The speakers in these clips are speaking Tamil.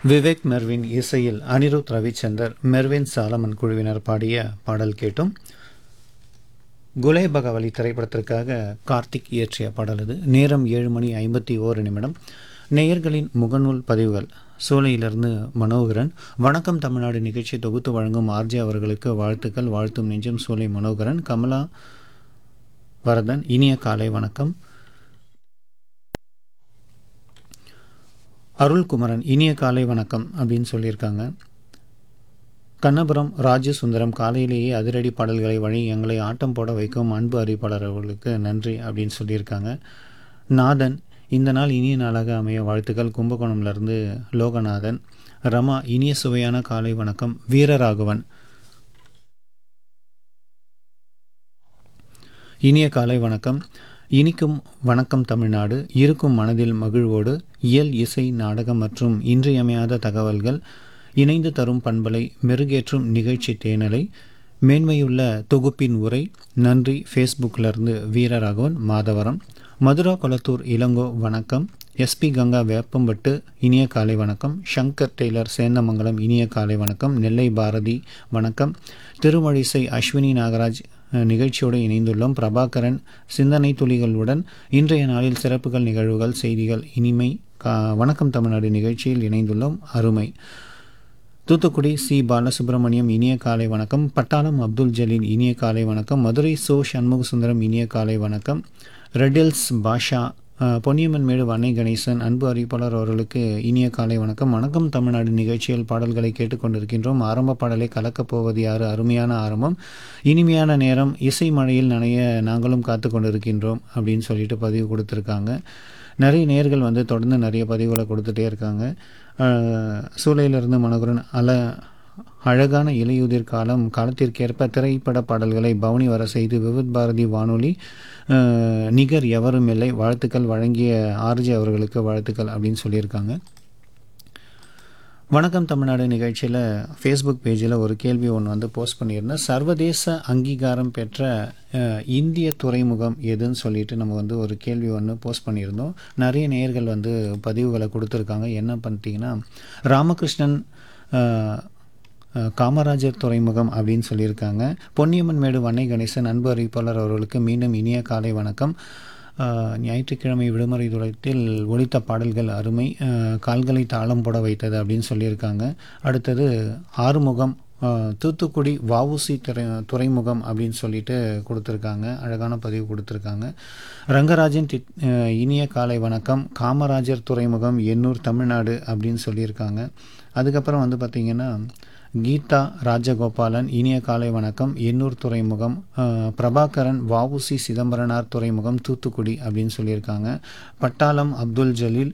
விவேக் மெர்வின் இசையில் அனிருத் ரவிச்சந்தர் மெர்வின் சாலமன் குழுவினர் பாடிய பாடல் கேட்டும் குலே பகவலி திரைப்படத்திற்காக கார்த்திக் இயற்றிய பாடல் இது நேரம் ஏழு மணி ஐம்பத்தி ஓரு நிமிடம் நேயர்களின் முகநூல் பதிவுகள் சூளையிலிருந்து மனோகரன் வணக்கம் தமிழ்நாடு நிகழ்ச்சி தொகுத்து வழங்கும் ஆர்ஜே அவர்களுக்கு வாழ்த்துக்கள் வாழ்த்தும் நெஞ்சம் சூளை மனோகரன் கமலா வரதன் இனிய காலை வணக்கம் அருள்குமரன் இனிய காலை வணக்கம் அப்படின்னு சொல்லியிருக்காங்க கண்ணபுரம் ராஜு சுந்தரம் காலையிலேயே அதிரடி பாடல்களை வழி எங்களை ஆட்டம் போட வைக்கும் அன்பு அறிவிப்பாளர் அவர்களுக்கு நன்றி அப்படின்னு சொல்லியிருக்காங்க நாதன் இந்த நாள் இனிய நாளாக அமைய வாழ்த்துக்கள் கும்பகோணம்லேருந்து லோகநாதன் ரமா இனிய சுவையான காலை வணக்கம் வீரராகவன் இனிய காலை வணக்கம் இனிக்கும் வணக்கம் தமிழ்நாடு இருக்கும் மனதில் மகிழ்வோடு இயல் இசை நாடகம் மற்றும் இன்றியமையாத தகவல்கள் இணைந்து தரும் பண்பலை மெருகேற்றும் நிகழ்ச்சி தேனலை மேன்மையுள்ள தொகுப்பின் உரை நன்றி ஃபேஸ்புக்கிலிருந்து வீரராகவன் மாதவரம் மதுரா கொளத்தூர் இளங்கோ வணக்கம் எஸ்பி கங்கா வேப்பம்பட்டு இனிய காலை வணக்கம் சங்கர் டெய்லர் சேந்தமங்கலம் இனிய காலை வணக்கம் நெல்லை பாரதி வணக்கம் திருமழிசை அஸ்வினி நாகராஜ் நிகழ்ச்சியோடு இணைந்துள்ளோம் பிரபாகரன் சிந்தனை துளிகளுடன் இன்றைய நாளில் சிறப்புகள் நிகழ்வுகள் செய்திகள் இனிமை வணக்கம் தமிழ்நாடு நிகழ்ச்சியில் இணைந்துள்ளோம் அருமை தூத்துக்குடி சி பாலசுப்ரமணியம் இனிய காலை வணக்கம் பட்டாளம் அப்துல் ஜலீல் இனிய காலை வணக்கம் மதுரை சோ சண்முக சுந்தரம் இனிய காலை வணக்கம் ரெடில்ஸ் பாஷா பொன்னியம்மன் மேடு வன்னை கணேசன் அன்பு அறிவிப்பாளர் அவர்களுக்கு இனிய காலை வணக்கம் வணக்கம் தமிழ்நாடு நிகழ்ச்சியில் பாடல்களை கேட்டுக்கொண்டிருக்கின்றோம் ஆரம்ப பாடலை கலக்கப் போவது யாரு அருமையான ஆரம்பம் இனிமையான நேரம் இசை மழையில் நனைய நாங்களும் காத்து கொண்டிருக்கின்றோம் அப்படின்னு சொல்லிட்டு பதிவு கொடுத்துருக்காங்க நிறைய நேர்கள் வந்து தொடர்ந்து நிறைய பதிவுகளை கொடுத்துட்டே இருக்காங்க சூளையிலிருந்து மனோகரன் அல அழகான இலையுதிர் காலம் காலத்திற்கேற்ப திரைப்பட பாடல்களை பவனி வர செய்து விவித் பாரதி வானொலி நிகர் எவரும் இல்லை வாழ்த்துக்கள் வழங்கிய ஆர்ஜி அவர்களுக்கு வாழ்த்துக்கள் அப்படின்னு சொல்லியிருக்காங்க வணக்கம் தமிழ்நாடு நிகழ்ச்சியில் ஃபேஸ்புக் பேஜில் ஒரு கேள்வி ஒன்று வந்து போஸ்ட் பண்ணியிருந்தேன் சர்வதேச அங்கீகாரம் பெற்ற இந்திய துறைமுகம் எதுன்னு சொல்லிட்டு நம்ம வந்து ஒரு கேள்வி ஒன்று போஸ்ட் பண்ணியிருந்தோம் நிறைய நேயர்கள் வந்து பதிவுகளை கொடுத்துருக்காங்க என்ன பண்ணிட்டீங்கன்னா ராமகிருஷ்ணன் காமராஜர் துறைமுகம் அப்படின்னு சொல்லியிருக்காங்க பொன்னியம்மன் மேடு வன்னை கணேசன் அன்பு அறிவிப்பாளர் அவர்களுக்கு மீண்டும் இனிய காலை வணக்கம் ஞாயிற்றுக்கிழமை விடுமுறை துளத்தில் ஒலித்த பாடல்கள் அருமை கால்களை தாளம் போட வைத்தது அப்படின்னு சொல்லியிருக்காங்க அடுத்தது ஆறுமுகம் தூத்துக்குடி வவுசி துறை துறைமுகம் அப்படின்னு சொல்லிட்டு கொடுத்துருக்காங்க அழகான பதிவு கொடுத்துருக்காங்க ரங்கராஜன் தி இனிய காலை வணக்கம் காமராஜர் துறைமுகம் எண்ணூர் தமிழ்நாடு அப்படின்னு சொல்லியிருக்காங்க அதுக்கப்புறம் வந்து பார்த்திங்கன்னா கீதா ராஜகோபாலன் இனிய காலை வணக்கம் எண்ணூர் துறைமுகம் பிரபாகரன் வவுசி சிதம்பரனார் துறைமுகம் தூத்துக்குடி அப்படின்னு சொல்லியிருக்காங்க பட்டாளம் அப்துல் ஜலீல்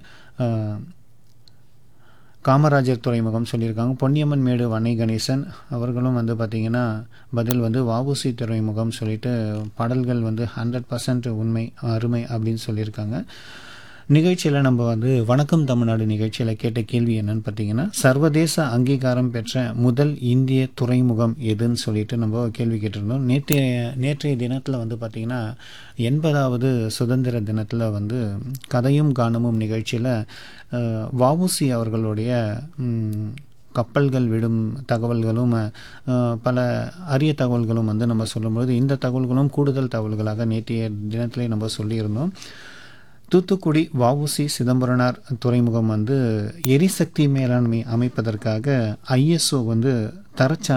காமராஜர் துறைமுகம் சொல்லியிருக்காங்க பொன்னியம்மன் மேடு வன்னை கணேசன் அவர்களும் வந்து பார்த்திங்கன்னா பதில் வந்து வவுசி துறைமுகம் சொல்லிட்டு பாடல்கள் வந்து ஹண்ட்ரட் பர்சன்ட் உண்மை அருமை அப்படின்னு சொல்லியிருக்காங்க நிகழ்ச்சியில் நம்ம வந்து வணக்கம் தமிழ்நாடு நிகழ்ச்சியில் கேட்ட கேள்வி என்னன்னு பார்த்தீங்கன்னா சர்வதேச அங்கீகாரம் பெற்ற முதல் இந்திய துறைமுகம் எதுன்னு சொல்லிட்டு நம்ம கேள்வி கேட்டிருந்தோம் நேற்றைய நேற்றைய தினத்தில் வந்து பார்த்திங்கன்னா எண்பதாவது சுதந்திர தினத்தில் வந்து கதையும் காணமும் நிகழ்ச்சியில் வவுசி அவர்களுடைய கப்பல்கள் விடும் தகவல்களும் பல அரிய தகவல்களும் வந்து நம்ம சொல்லும்போது இந்த தகவல்களும் கூடுதல் தகவல்களாக நேற்றைய தினத்திலே நம்ம சொல்லியிருந்தோம் தூத்துக்குடி வவுசி சிதம்பரனார் துறைமுகம் வந்து எரிசக்தி மேலாண்மை அமைப்பதற்காக ஐஎஸ்ஓ வந்து தரச்சா